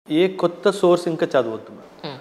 ఏ కొత్త సోర్స్ ఇంకా చదవద్దు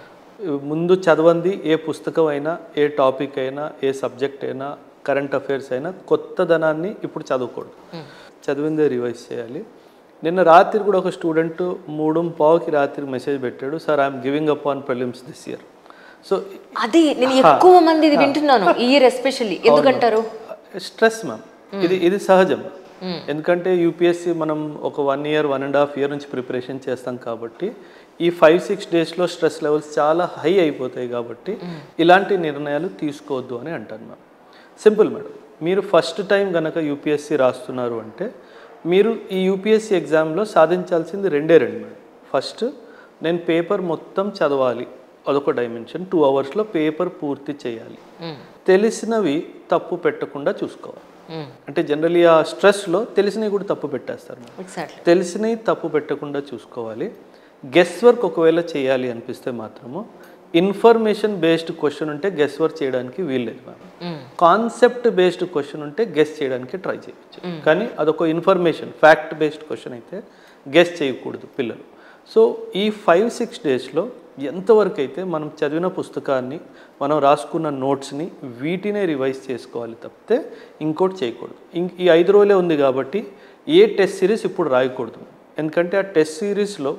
ముందు చదవంది ఏ పుస్తకం అయినా ఏ టాపిక్ అయినా ఏ సబ్జెక్ట్ అయినా కరెంట్ అఫైర్స్ అయినా కొత్తదనాన్ని ఇప్పుడు చదవకూడదు చదివిందే రివైజ్ చేయాలి నిన్న రాత్రి కూడా ఒక స్టూడెంట్ మూడు పావుకి రాత్రి మెసేజ్ పెట్టాడు sir I'm giving up on prelims this year so అది నేను ఎక్కువ మంది ఇది వింటున్నాను ఈ ఇయర్ ఎస్పెషల్లీ ఎందుకంటారు స్ట్రెస్ మ్యామ్ ఇది ఇది సహజం ఎందుకంటే యూపీఎస్సి మనం ఒక one year one and half year నుంచి ప్రిపరేషన్ చేస్తాం కాబట్టి ఈ ఫైవ్ సిక్స్ డేస్లో స్ట్రెస్ లెవెల్స్ చాలా హై అయిపోతాయి కాబట్టి ఇలాంటి నిర్ణయాలు తీసుకోవద్దు అని అంటాను మ్యామ్ సింపుల్ మేడం మీరు ఫస్ట్ టైం కనుక యూపీఎస్సి రాస్తున్నారు అంటే మీరు ఈ యూపీఎస్సి ఎగ్జామ్లో సాధించాల్సింది రెండే రెండు మేడం ఫస్ట్ నేను పేపర్ మొత్తం చదవాలి అదొక డైమెన్షన్ టూ అవర్స్లో పేపర్ పూర్తి చేయాలి తెలిసినవి తప్పు పెట్టకుండా చూసుకోవాలి అంటే జనరలీ ఆ స్ట్రెస్లో తెలిసినవి కూడా తప్పు పెట్టేస్తారు మేడం. ఎగ్జాక్ట్లీ తెలిసినవి తప్పు పెట్టకుండా చూసుకోవాలి గెస్ వర్క్ ఒకవేళ చేయాలి అనిపిస్తే మాత్రము ఇన్ఫర్మేషన్ బేస్డ్ క్వశ్చన్ ఉంటే గెస్ వర్క్ చేయడానికి వీల్లేదు మ్యామ్ కాన్సెప్ట్ బేస్డ్ క్వశ్చన్ ఉంటే గెస్ చేయడానికి ట్రై చేయొచ్చు కానీ అదొక ఇన్ఫర్మేషన్ ఫ్యాక్ట్ బేస్డ్ క్వశ్చన్ అయితే గెస్ చేయకూడదు పిల్లలు సో ఈ ఫైవ్ సిక్స్ డేస్లో ఎంతవరకు అయితే మనం చదివిన పుస్తకాన్ని మనం రాసుకున్న నోట్స్ని వీటినే రివైజ్ చేసుకోవాలి తప్పితే ఇంకోటి చేయకూడదు ఇంక ఈ ఐదు రోజులే ఉంది కాబట్టి ఏ టెస్ట్ సిరీస్ ఇప్పుడు రాయకూడదు ఎందుకంటే ఆ టెస్ట్ సిరీస్లో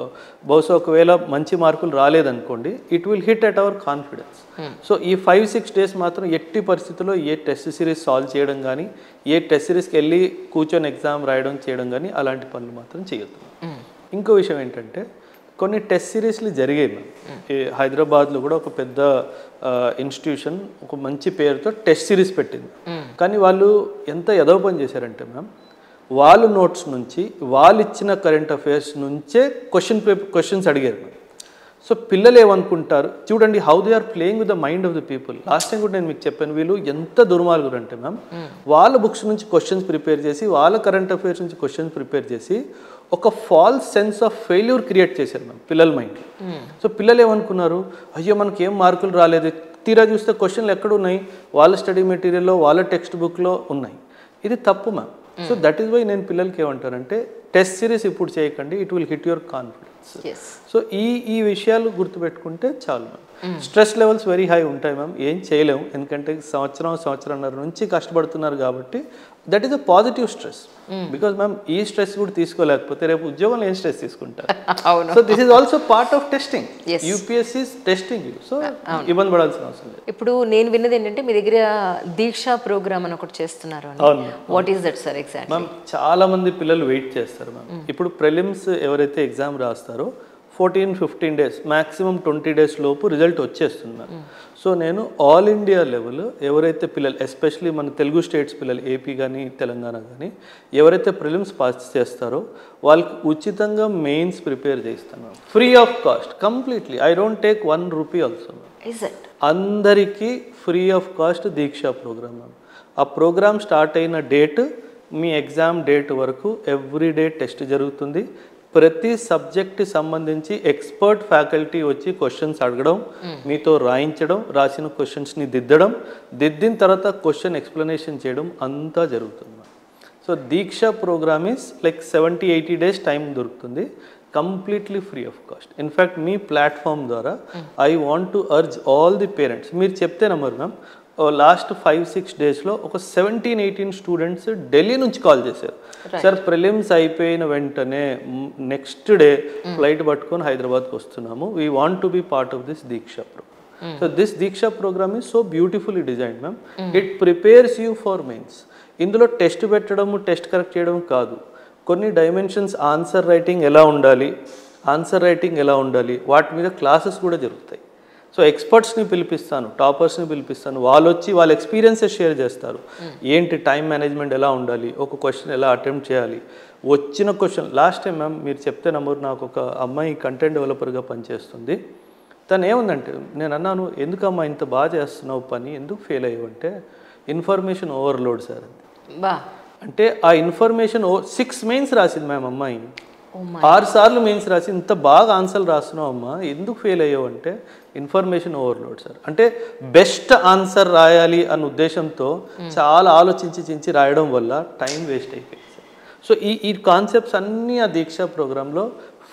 బహుశా ఒకవేళ మంచి మార్కులు రాలేదనుకోండి it will hit at our confidence so ఈ ఫైవ్ సిక్స్ డేస్ మాత్రం ఎట్టి పరిస్థితుల్లో ఏ టెస్ట్ సిరీస్ సాల్వ్ చేయడం కానీ ఏ టెస్ట్ సిరీస్కి వెళ్ళి కూర్చొని ఎగ్జామ్ రాయడం చేయడం కానీ అలాంటి పనులు మాత్రం చేయొద్దు ఇంకో విషయం ఏంటంటే కొన్ని టెస్ట్ సిరీస్లు జరిగాయి మ్యామ్ ఈ హైదరాబాద్లో కూడా ఒక పెద్ద ఇన్స్టిట్యూషన్ ఒక మంచి పేరుతో టెస్ట్ సిరీస్ పెట్టింది కానీ వాళ్ళు ఎంత ఎదవ పని చేశారంటే మ్యామ్ వాళ్ళ నోట్స్ నుంచి వాళ్ళు ఇచ్చిన కరెంట్ అఫైర్స్ నుంచే క్వశ్చన్ పేపర్ క్వశ్చన్స్ అడిగారు మ్యామ్ సో పిల్లలు ఏమనుకుంటారు చూడండి how they are playing with the mind of the people last time కూడా నేను మీకు చెప్పాను వీళ్ళు ఎంత దుర్మార్గులు అంటే మ్యామ్ వాళ్ళ బుక్స్ నుంచి క్వశ్చన్స్ ప్రిపేర్ చేసి వాళ్ళ కరెంట్ అఫైర్స్ నుంచి క్వశ్చన్స్ ప్రిపేర్ చేసి ఒక false sense of failure create చేశారు మ్యామ్ పిల్లల మైండ్ సో పిల్లలు ఏమనుకున్నారు అయ్యో మనకి ఏం మార్కులు రాలేదు తీరా చూస్తే క్వశ్చన్లు ఎక్కడ ఉన్నాయి వాళ్ళ స్టడీ మెటీరియల్లో వాళ్ళ టెక్స్ట్ బుక్లో ఉన్నాయి ఇది తప్పు ma'am so that is why నేను పిల్లలకి ఏమంటానంటే టెస్ట్ సిరీస్ ఇప్పుడు చేయకండి it will hit your confidence yes so ఈ ఈ విషయాలు గుర్తుపెట్టుకుంటే చాలు ma'am stress levels very high ఉంటాయి మ్యామ్ ఏం చేయలేము ఎందుకంటే సంవత్సరం సంవత్సరంన్నర నుంచి కష్టపడుతున్నారు కాబట్టి that is a positive stress because ma'am ఈ స్ట్రెస్ కూడా తీసుకోలేకపోతే రేపు ఉద్యోగంలో ఏం స్ట్రెస్ తీసుకుంటారు అవును so this is also part of testing Yes. UPSC testing you so ఇబ్బంది పడాల్సిన అవసరం లేదు ఇప్పుడు నేను విన్నది ఏంటంటే మీ దగ్గర దీక్షా ప్రోగ్రామ్ అని ఒకటి చేస్తున్నారు అని అవును what is that sir exact ma'am చాలా మంది పిల్లలు వెయిట్ చేస్తారు మ్యామ్ ఇప్పుడు ప్రిలిమ్స్ ఎవరైతే ఎగ్జామ్ రాస్తారో fourteen fifteen days maximum twenty days లోపు రిజల్ట్ వచ్చేస్తుంది మ్యామ్ సో నేను ఆల్ ఇండియా లెవెల్ ఎవరైతే పిల్లలు ఎస్పెషలీ మన తెలుగు స్టేట్స్ పిల్లలు ఏపీ కానీ తెలంగాణ కానీ ఎవరైతే ప్రిలిమ్స్ పాస్ చేస్తారో వాళ్ళకి ఉచితంగా మెయిన్స్ ప్రిపేర్ చేస్తాను ma'am free of cost completely I don't take one rupee also is it అందరికీ free of cost Diksha program ma'am ఆ ప్రోగ్రామ్ స్టార్ట్ అయిన డేట్ మీ ఎగ్జామ్ డేట్ వరకు ఎవ్రీ డే టెస్ట్ జరుగుతుంది ప్రతి సబ్జెక్ట్ సంబంధించి ఎక్స్పర్ట్ ఫ్యాకల్టీ వచ్చి క్వశ్చన్స్ అడగడం మీతో రాయించడం రాసిన క్వశ్చన్స్ని దిద్దడం దిద్దిన తర్వాత క్వశ్చన్ ఎక్స్ప్లెనేషన్ చేయడం అంతా జరుగుతుంది ma'am. So Diksha program is like seventy eighty days time దొరుకుతుంది completely free of cost in fact మీ ప్లాట్ఫామ్ ద్వారా I want to urge all the parents మీరు చెప్తే నమ్మరు మ్యామ్ లాస్ట్ ఫైవ్ సిక్స్ డేస్లో ఒక సెవెంటీన్ ఎయిటీన్ స్టూడెంట్స్ ఢిల్లీ నుంచి కాల్ చేశారు సార్ ప్రిలిమ్స్ అయిపోయిన వెంటనే నెక్స్ట్ డే ఫ్లైట్ పట్టుకొని హైదరాబాద్కి వస్తున్నాము we want to be part of this Diksha program so this Diksha program is so beautifully design ma'am it prepares you for mains ఇందులో టెస్ట్ పెట్టడము test correct చేయడం కాదు కొన్ని డైమెన్షన్స్ ఆన్సర్ రైటింగ్ ఎలా ఉండాలి ఆన్సర్ రైటింగ్ ఎలా ఉండాలి వాటి మీద క్లాసెస్ కూడా జరుగుతాయి సో ఎక్స్పర్ట్స్ని పిలిపిస్తాను టాపర్స్ని పిలిపిస్తాను వాళ్ళు వచ్చి వాళ్ళ ఎక్స్పీరియన్సెస్ షేర్ చేస్తారు ఏంటి టైం మేనేజ్మెంట్ ఎలా ఉండాలి ఒక క్వశ్చన్ ఎలా అటెంప్ట్ చేయాలి వచ్చిన క్వశ్చన్ లాస్ట్ టైం మ్యామ్ మీరు చెప్తే నమ్మరు నాకు ఒక అమ్మాయి కంటెంట్ డెవలపర్గా పనిచేస్తుంది తను ఏముందంటే నేను అన్నాను ఎందుకమ్మా ఇంత బాగా చేస్తున్నావు పని ఎందుకు ఫెయిల్ అయ్యావంటే ఇన్ఫర్మేషన్ ఓవర్లోడ్ సార్ అంది బా అంటే ఆ ఇన్ఫర్మేషన్ ఓ సిక్స్ మెయిన్స్ రాసింది మ్యామ్ అమ్మాయి Oh ఆరు సార్లు మెయిన్స్ రాసి ఇంత బాగా ఆన్సర్లు రాస్తున్నావు అమ్మా ఎందుకు ఫెయిల్ అయ్యావు అంటే ఇన్ఫర్మేషన్ ఓవర్లోడ్ సార్ అంటే బెస్ట్ ఆన్సర్ రాయాలి అన్న ఉద్దేశంతో చాలా ఆలోచించి చించి రాయడం వల్ల టైం వేస్ట్ అయిపోయింది సార్ సో ఈ ఈ కాన్సెప్ట్స్ అన్నీ ఆ దీక్ష ప్రోగ్రాంలో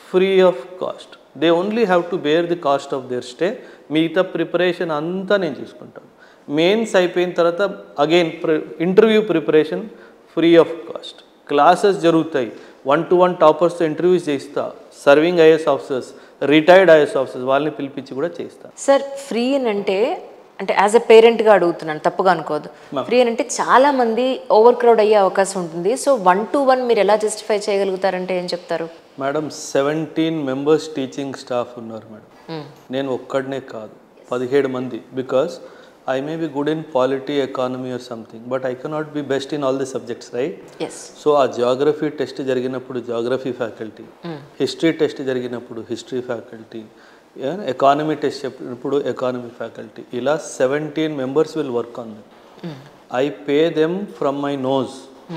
free of cost they only have to bear the cost of their stay మిగతా ప్రిపరేషన్ అంతా నేను చూసుకుంటాను మెయిన్స్ అయిపోయిన తర్వాత again interview preparation free of cost classes జరుగుతాయి వన్ టు వన్ టాపర్స్తో ఇంటర్వ్యూస్ చేయిస్తా serving IAS officers retired IAS officers వాళ్ళని పిలిపించి కూడా చేయిస్తా సార్ ఫ్రీ అని అంటే అంటే యాజ్ ఎ పేరెంట్గా అడుగుతున్నాను తప్పుగా అనుకోదు ఫ్రీ అని అంటే చాలా మంది ఓవర్ క్రౌడ్ అయ్యే అవకాశం ఉంటుంది సో వన్ టు వన్ మీరు ఎలా జస్టిఫై చేయగలుగుతారంటే ఏం చెప్తారు madam seventeen members teaching staff ఉన్నారు మేడం నేను ఒక్కడనే కాదు పదిహేడు మంది because I may be good in polity economy or something but I cannot be best in all the subjects right yes so ఆ జాగ్రఫీ టెస్ట్ జరిగినప్పుడు జాగ్రఫీ ఫ్యాకల్టీ హిస్టరీ టెస్ట్ జరిగినప్పుడు history faculty economy test చెప్పినప్పుడు economy faculty ఇలా seventeen members will work on them I pay them from my nose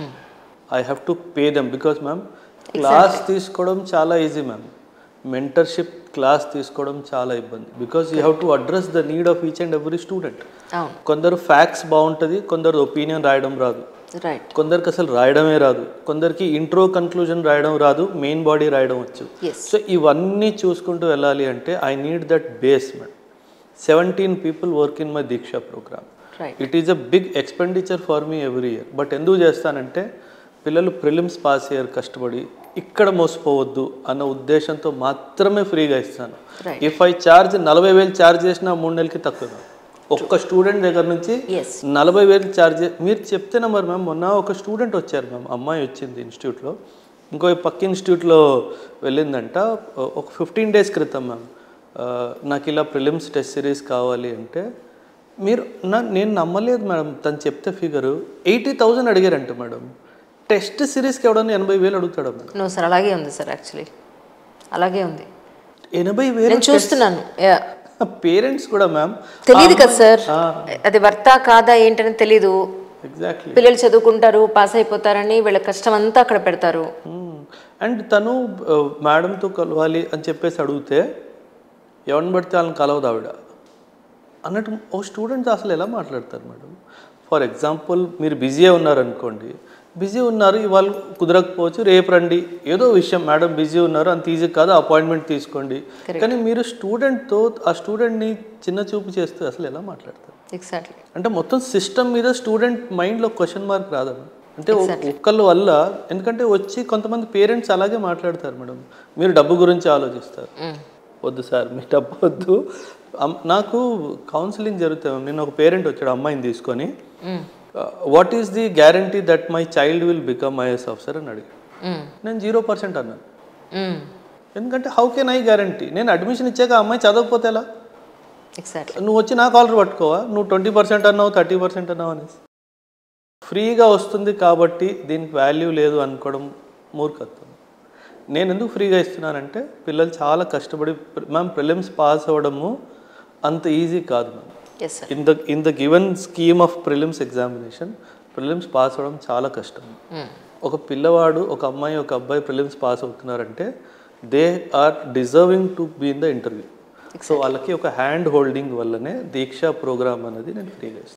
I have to pay them because ma'am class తీసుకోవడం చాలా easy ma'am mentorship class తీసుకోవడం చాలా ఇబ్బంది because you have to address the need of each and every student అవును కొందరు facts బాగుంటుంది కొందరు opinion రాయడం రాదు రైట్ కొందరికి అసలు రాయడమే రాదు కొందరికి ఇంట్రో కన్క్లూజన్ రాయడం రాదు మెయిన్ బాడీ రాయడం వచ్చు ఎస్ సో ఇవన్నీ చూసుకుంటూ వెళ్ళాలి అంటే I need that base madam seventeen people work in my Diksha program right it is a big expenditure for me every year but ఎందుకు చేస్తానంటే పిల్లలు ప్రిలిమ్స్ పాస్ అయ్యారు కష్టపడి ఇక్కడ మోసపోవద్దు అన్న ఉద్దేశంతో మాత్రమే ఫ్రీగా ఇస్తాను Right. ఇఫ్ ఐ ఛార్జ్ నలభై వేలు ఛార్జ్ చేసిన మూడు నెలలకి తక్కువ ఒక్క స్టూడెంట్ దగ్గర నుంచి ఎస్ నలభై వేలు ఛార్జ్ మీరు చెప్తేనే మరి మ్యామ్ మొన్న ఒక స్టూడెంట్ వచ్చారు మ్యామ్ అమ్మాయి వచ్చింది ఇన్స్టిట్యూట్లో ఇంకో పక్క ఇన్స్టిట్యూట్లో వెళ్ళిందంట ఒక ఫిఫ్టీన్ డేస్ క్రితం మ్యామ్ ఆ, నాకు ఇలా ప్రిలిమ్స్ టెస్ట్ సిరీస్ కావాలి అంటే మీరు నా నేను నమ్మలేదు మేడం తను చెప్తే ఫిగరు ఎయిటీ థౌజండ్ అడిగారంట మేడం టెస్ట్ సిరీస్కి ఎవడన్నా ఎనభై వేలు అడుగుతాడా మేడం నో సార్ అలాగే ఉంది సార్ యాక్చువల్లీ అలాగే ఉంది ఎనభై వేలు నేను చూస్తున్నాను Yeah. పేరెంట్స్ కూడా మ్యామ్ తెలియదు కదా సార్ అది వర్త కాదా ఏంటని తెలీదు ఎగ్జాక్ట్లీ పిల్లలు చదువుకుంటారు పాస్ అయిపోతారని వీళ్ళ కష్టం అంతా అక్కడ పెడతారు అండ్ తను ఆ, మేడంతో కలవాలి అని చెప్పేసి అడిగితే ఎవరిని పడితే వాళ్ళని కలవదు ఆవిడ అన్నట్టు ఓ స్టూడెంట్ అసలు ఎలా మాట్లాడతారు మేడం ఫర్ ఎగ్జాంపుల్ మీరు బిజీగా ఉన్నారనుకోండి బిజీ ఉన్నారు ఇవాళ కుదరకపోవచ్చు రేపు రండి ఏదో విషయం మేడం బిజీ ఉన్నారు అంత ఈజీ కాదు అపాయింట్మెంట్ తీసుకోండి కానీ మీరు స్టూడెంట్తో ఆ స్టూడెంట్ని చిన్న చూపు చేస్తే అసలు ఎలా మాట్లాడతారు ఎగ్జాక్ట్లీ అంటే మొత్తం సిస్టమ్ మీద స్టూడెంట్ మైండ్లో క్వశ్చన్ మార్క్ రాదా అంటే ఒ- ఒక్కళ్ళ వల్ల ఎందుకంటే వచ్చి కొంతమంది పేరెంట్స్ అలాగే మాట్లాడతారు మేడం మీరు డబ్బు గురించి ఆలోచిస్తారు వద్దు సార్ మీ డబ్బు వద్దు అమ్- నాకు కౌన్సిలింగ్ జరుగుతుంది నేను ఒక పేరెంట్ వచ్చాడు అమ్మాయిని తీసుకొని what is the guarantee that my child will become IAS officer అని అడిగాడు నేను జీరో పర్సెంట్ అన్నాను ఎందుకంటే హౌ కెన్ ఐ గ్యారంటీ నేను అడ్మిషన్ ఇచ్చాక ఆ అమ్మాయి చదవకపోతే ఎలా ఎగ్జాక్ట్లీ నువ్వు వచ్చి నా కాలర్ పట్టుకోవా నువ్వు ట్వంటీ పర్సెంట్ అన్నావు థర్టీ పర్సెంట్ అన్నావు అనేసి ఫ్రీగా వస్తుంది కాబట్టి దీనికి వాల్యూ లేదు అనుకోవడం మూర్ఖత్వం నేను ఎందుకు ఫ్రీగా ఇస్తున్నానంటే పిల్లలు చాలా కష్టపడి మ్యామ్ ప్రిలిమ్స్ పాస్ అవ్వడము అంత ఈజీ కాదు ma'am yes sir in the in the given scheme of prelims examination prelims pass అవ్వడం చాలా కష్టం ఒక పిల్లవాడు ఒక అమ్మాయి ఒక అబ్బాయి ప్రిలిమ్స్ పాస్ అవుతున్నారంటే they are deserving to be in the interview so వాళ్ళకి ఒక హ్యాండ్ హోల్డింగ్ వల్లనే దీక్ష ప్రోగ్రామ్ అనేది నేను ఫ్రీగా ఇస్తాను